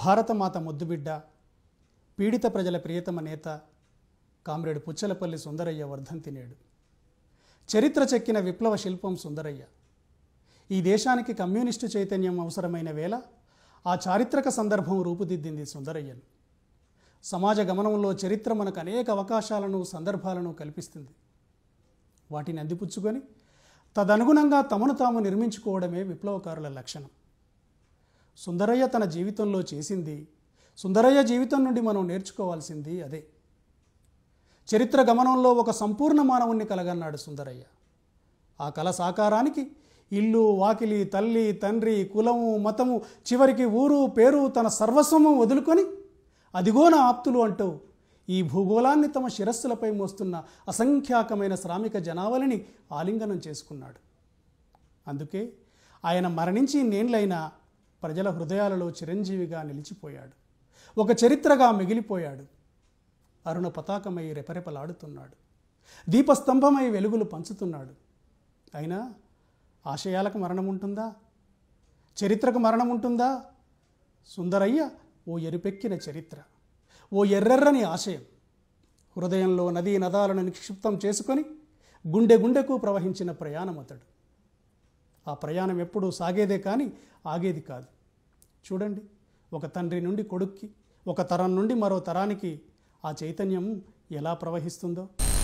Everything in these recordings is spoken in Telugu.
భారతమాత ముద్దుబిడ్డ పీడిత ప్రజల ప్రియతమ నేత కామ్రేడు పుచ్చలపల్లి సుందరయ్య వర్ధంతి నేడు చరిత్ర చెక్కిన విప్లవ శిల్పం సుందరయ్య ఈ దేశానికి కమ్యూనిస్టు చైతన్యం అవసరమైన వేళ ఆ చారిత్రక సందర్భం రూపుదిద్దింది సుందరయ్యను సమాజ గమనంలో చరిత్ర మనకు అనేక అవకాశాలను సందర్భాలను కల్పిస్తుంది వాటిని అందిపుచ్చుకొని తదనుగుణంగా తమను తాము నిర్మించుకోవడమే విప్లవకారుల లక్షణం సుందరయ్య తన జీవితంలో చేసింది సుందరయ్య జీవితం నుండి మనం నేర్చుకోవాల్సింది అదే చరిత్ర గమనంలో ఒక సంపూర్ణ మానవుణ్ణి కలగన్నాడు సుందరయ్య ఆ కళ సాకారానికి ఇల్లు వాకిలి తల్లి తండ్రి కులము మతము చివరికి ఊరు పేరు తన సర్వస్వము వదులుకొని అదిగో నా ఆప్తులు అంటూ ఈ భూగోళాన్ని తమ శిరస్సులపై మోస్తున్న అసంఖ్యాకమైన శ్రామిక జనావళిని ఆలింగనం చేసుకున్నాడు అందుకే ఆయన మరణించి నేండ్లైనా ప్రజల హృదయాలలో చిరంజీవిగా నిలిచిపోయాడు ఒక చరిత్రగా మిగిలిపోయాడు అరుణ పతాకమై రెపరెపలాడుతున్నాడు దీపస్తంభమై వెలుగులు పంచుతున్నాడు అయినా ఆశయాలకు మరణం ఉంటుందా చరిత్రకు మరణం ఉంటుందా సుందరయ్య ఓ ఎరుపెక్కిన చరిత్ర ఓ ఎర్రెర్రని ఆశయం హృదయంలో నదీ నదాలను నిక్షిప్తం చేసుకొని గుండె గుండెకు ప్రవహించిన ప్రయాణం అతడు ఆ ప్రయాణం ఎప్పుడూ సాగేదే కానీ ఆగేది కాదు చూడండి ఒక తండ్రి నుండి కొడుక్కి ఒక తరం నుండి మరో తరానికి ఆ చైతన్యం ఎలా ప్రవహిస్తుందో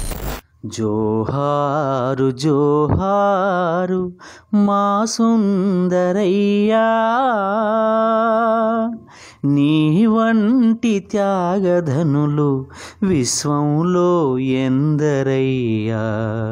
జోహారు జోహారు మా సుందరయ్యా నీ వంటి త్యాగధనులు విశ్వంలో ఎందరయ్యా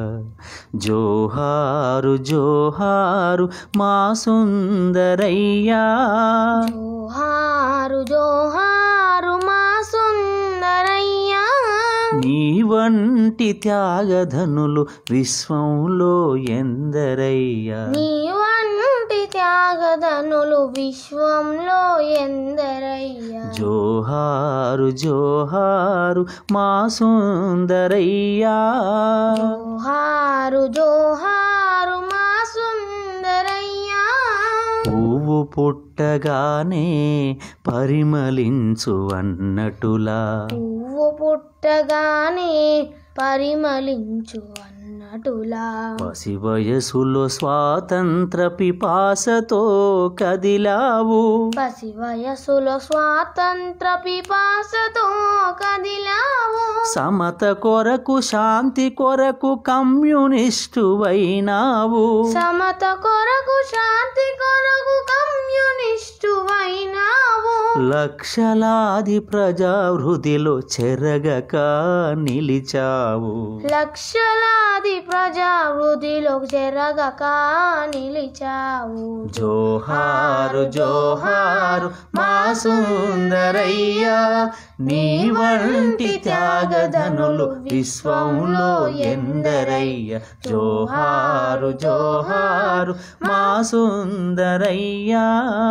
జోహారు జోహారు మా సుందరయ్యా జోహారు జోహారు మా సుందరయ్యా నీ వంటి త్యాగధనులు విశ్వంలో ఎందరయ్యా నీ వంటి త్యాగదనులు విశ్వంలో ఎందరయ్యా జోహారు జోహారు మా సుందరయ్యా జోహారు జోహారు మా సుందరయ్యా పువ్వు పుట్టగానే పరిమళించు అన్నటులా పువ్వు పుట్టగానే పరిమళించు అన్నటులా పసి వయసులో స్వాతంత్ర పిపాసతో కదిలావు పసి వయసులో స్వాతంత్ర పిపాసతో కదిలావు సమత కొరకు శాంతి కొరకు కమ్యూనిస్టు అయినావు సమత కొరకు శాంతి కొరకు కమ్యూనిస్టు అయినావు లక్షలాది ప్రజా హృదిలో చెరగక నిలిచావు లక్షలాది ప్రజా వృద్ధిలో చెరగక నిలిచావు జోహారు జోహారు మా సుందరయ్యా నీ వంటి త్యాగధనులు విశ్వంలో ఎందరయ్య జోహారు జోహారు మా సుందరయ్యా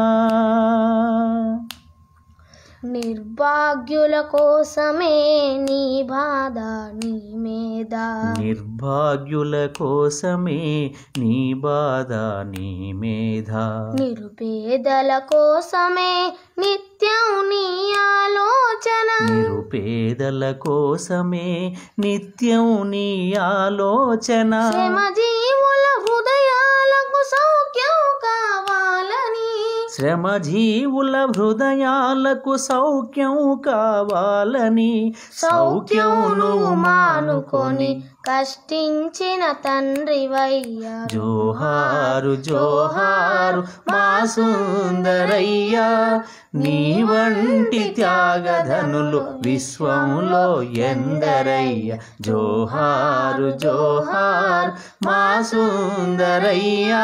నిర్భాగ్యుల కోసమే నీ బాధ నీ మీద నిర్భాగ్యుల కోసమే నీ బాధ నీ మేధ నిరుపేదల కోసమే నిత్యం నీ ఆలోచన నిరుపేదల కోసమే నిత్యం నీ ఆలోచన శ్రమజీవుల హృదయాలకు సౌఖ్యం కావాలని శ్రమజీవుల హృదయాలకు సౌఖ్యం కావాలని సౌఖ్యం నువ్వు మానుకొని కష్టించిన తండ్రివయ్యా జోహారు జోహారు మా సుందరయ్యా నీ వంటి త్యాగధనులు విశ్వంలో ఎందరయ్య జోహారు జోహారు మా సుందరయ్యా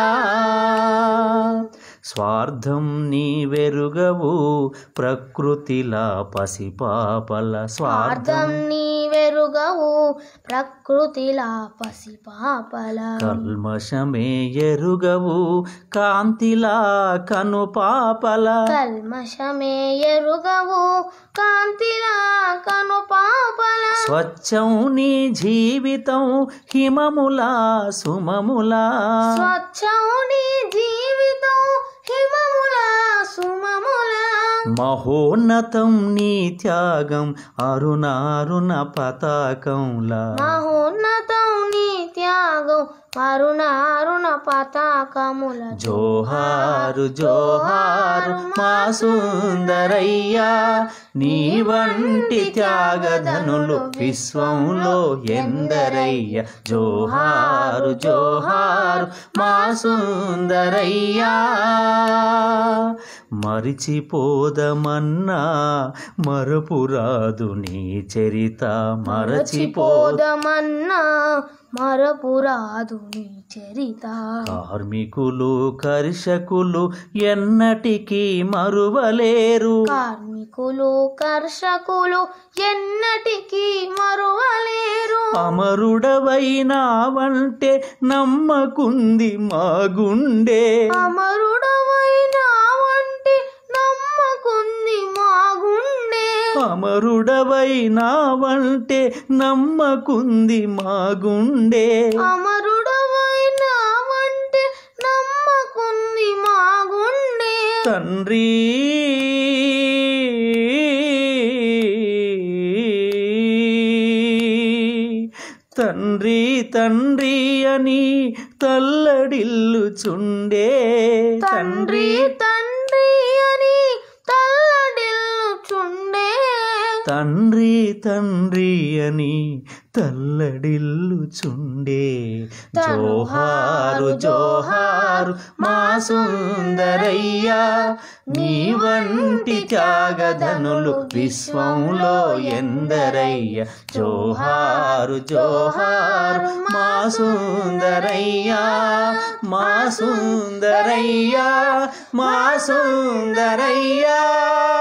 స్వార్థం నీ వెరుగవు ప్రకృతిలా పసిపాపల స్వార్థం నీ వెరుగవు ప్రకృతిలా పసిపాపల కల్మషమే ఎరుగవు కాంతిలా కనుపాపల కల్మషమే ఎరుగవు కాంతిలా కను పాపల స్వచ్ఛం నీ జీవితం హిమములా సుమములా స్వచ్ఛం నీ జీవితం హిమముల సుమముల మహోన్నతం నీ త్యాగం అరుణారుణ పతాకంలా మహోన్నతం నీ త్యాగం అరుణ అరుణ పతాకముల జోహారు జోహారు మా సుందరయ్యా నీ వంటి త్యాగధనులు విశ్వంలో ఎందరయ్య జోహారు జోహారు మా సుందరయ్యా మరిచిపోదమన్నా మరపురాదు నీ చరిత మరచిపోద మరచిపోదమన్నా మరపురాదు నీ చరిత కార్మికులు కర్షకులు ఎన్నటికీ మరువలేరు కార్మికులు కర్షకులు ఎన్నటికీ మరువలేరు అమరుడవైనావంటే నమ్మకుంది మా గుండె అమరుడవైన వంటి నమ్మకుంది మా గుండె అమరుడవైనావంటే నమ్మకుంది మా గుండె అమరుడవైన వంటి నమ్మకుంది మా గుండె తండ్రి తండ్రి తండ్రి అని తల్లడిల్లుచుండే తండ్రి తండ్రి అని తల్లడిల్లుచుండే తండ్రి తండ్రి అని తల్లడిల్లుచుండే జోహారు జోహారు మా సుందరయ్యా నీ వంటి త్యాగధనులు విశ్వంలో ఎందరయ్య జోహారు జోహారు మా సుందరయ్యా మా సుందరయ్యా మా సుందరయ్యా